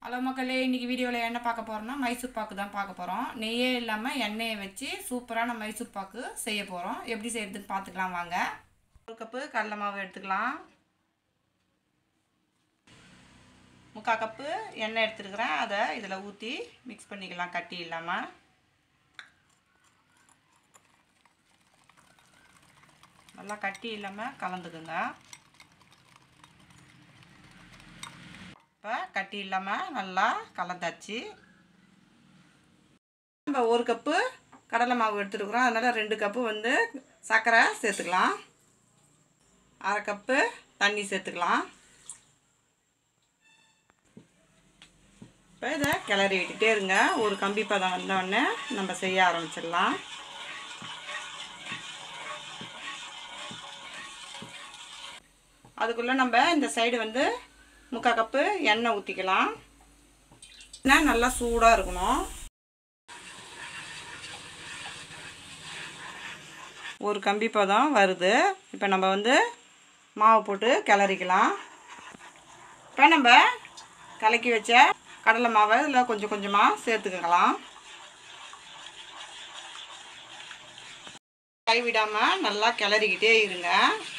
hello மக்களே இன்றைக்கி வீடியோவில் என்ன பார்க்க போகிறோம்னா மைசூர் பாக்கு தான் பார்க்க போகிறோம் நெய்யே இல்லாமல் எண்ணெயை வச்சு சூப்பரான மைசூர் பாக்கு செய்ய போகிறோம் எப்படி செய்யறதுன்னு பார்த்துக்கலாம் வாங்க ஒரு கப்பு கடலை மாவு எடுத்துக்கலாம் முக்கால் கப்பு எண்ணெய் எடுத்துருக்கிறேன் அதை இதில் ஊற்றி மிக்ஸ் பண்ணிக்கலாம் கட்டி இல்லாமல் நல்லா கட்டி இல்லாமல் கலந்துக்குங்க இப்போ கட்டி இல்லாமல் நல்லா கலந்தாச்சு நம்ம ஒரு கப்பு கடலை மாவு எடுத்துருக்குறோம் அதனால் ரெண்டு கப்பு வந்து சர்க்கரை சேர்த்துக்கலாம் அரை கப்பு தண்ணி சேர்த்துக்கலாம் இப்போ இதை கிளறி விட்டுட்டே இருங்க ஒரு கம்பி பதம் வந்தோடனே நம்ம செய்ய ஆரம்பிச்சிடலாம் அதுக்குள்ளே நம்ம இந்த சைடு வந்து முக்கால் கப்பு எண்ணெய் ஊற்றிக்கலாம் எண்ணெய் நல்லா சூடாக இருக்கணும் ஒரு கம்பி பதம் வருது இப்போ நம்ம வந்து மாவு போட்டு கிளறிக்கலாம் இப்போ நம்ம கலக்கி வச்ச கடலை மாவை இதில் கொஞ்சம் கொஞ்சமாக சேர்த்துக்கலாம் கைவிடாமல் நல்லா கிளறிக்கிட்டே இருங்க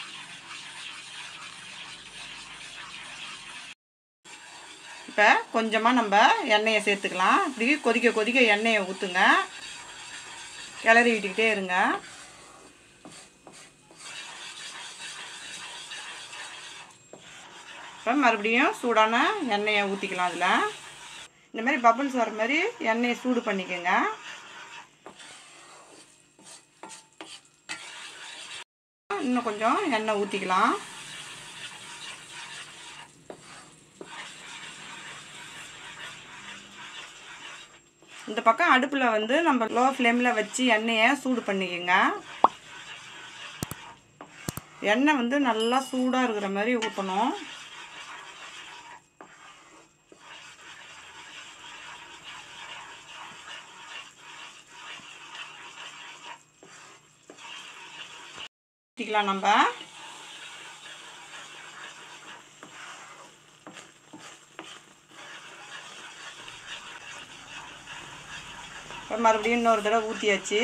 இப்போ கொஞ்சமாக நம்ம எண்ணெயை சேர்த்துக்கலாம் இப்படி கொதிக்க கொதிக்க எண்ணெயை ஊற்றுங்க கிளறி விட்டுக்கிட்டே இருங்க இப்போ மறுபடியும் சூடான எண்ணெயை ஊற்றிக்கலாம் அதில் இந்த மாதிரி பபுள்ஸ் வர மாதிரி எண்ணெயை சூடு பண்ணிக்கோங்க இன்னும் கொஞ்சம் எண்ணெய் ஊற்றிக்கலாம் இந்த பக்கம் அடுப்பில் வந்து நம்ம லோ ஃப்ளேமில் வச்சு எண்ணெயை சூடு பண்ணிக்கோங்க எண்ணெய் வந்து நல்லா சூடாக இருக்கிற மாதிரி ஊற்றணும் ஊற்றிக்கலாம் நம்ம இப்போ மறுபடியும் இன்னொரு தடவை ஊற்றியாச்சு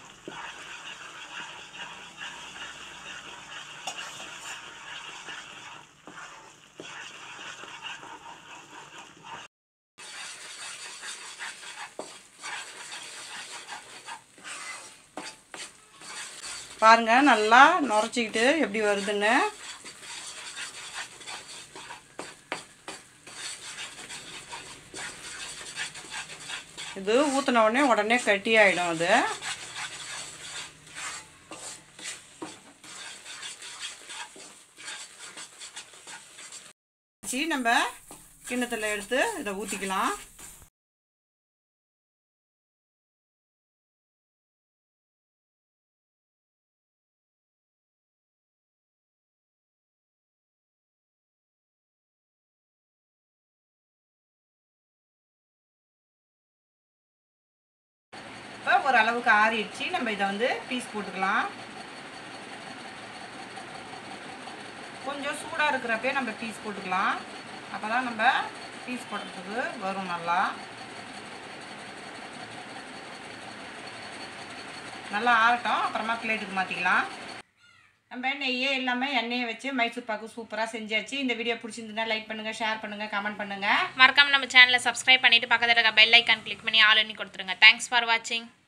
பாருங்க நல்லா நுரைச்சிக்கிட்டு எப்படி வருதுன்னு இது ஊற்றின உடனே உடனே கட்டி ஆகிடும் அது வச்சு நம்ம கிண்ணத்தில் எடுத்து இதை ஊற்றிக்கலாம் இப்போ ஒரு அளவுக்கு ஆறிடுச்சு நம்ம இதை வந்து பீஸ் போட்டுக்கலாம் கொஞ்சம் சூடாக இருக்கிறப்பே நம்ம பீஸ் போட்டுக்கலாம் அப்போ தான் நம்ம பீஸ் போடுறதுக்கு வரும் நல்லா நல்லா ஆறட்டும் அப்புறமா பிளேட்டுக்கு மாற்றிக்கலாம் நம்ம நெய்யே இல்லாமல் எண்ணெயை வச்சு மைசூர் பாக்கு சூப்பராக செஞ்சாச்சு இந்த வீடியோ பிடிச்சிருந்ததுன்னா லைக் பண்ணுங்கள் ஷேர் பண்ணுங்கள் கமெண்ட் பண்ணுங்கள் மறக்காம நம்ம சேனலை சப்ஸ்கிரைப் பண்ணிட்டு பக்கத்துல இருக்க பெல் ஐக்கான் கிளிக் பண்ணி ஆல் பண்ணி கொடுத்துருங்க தேங்க்ஸ் ஃபார் வாட்சிங்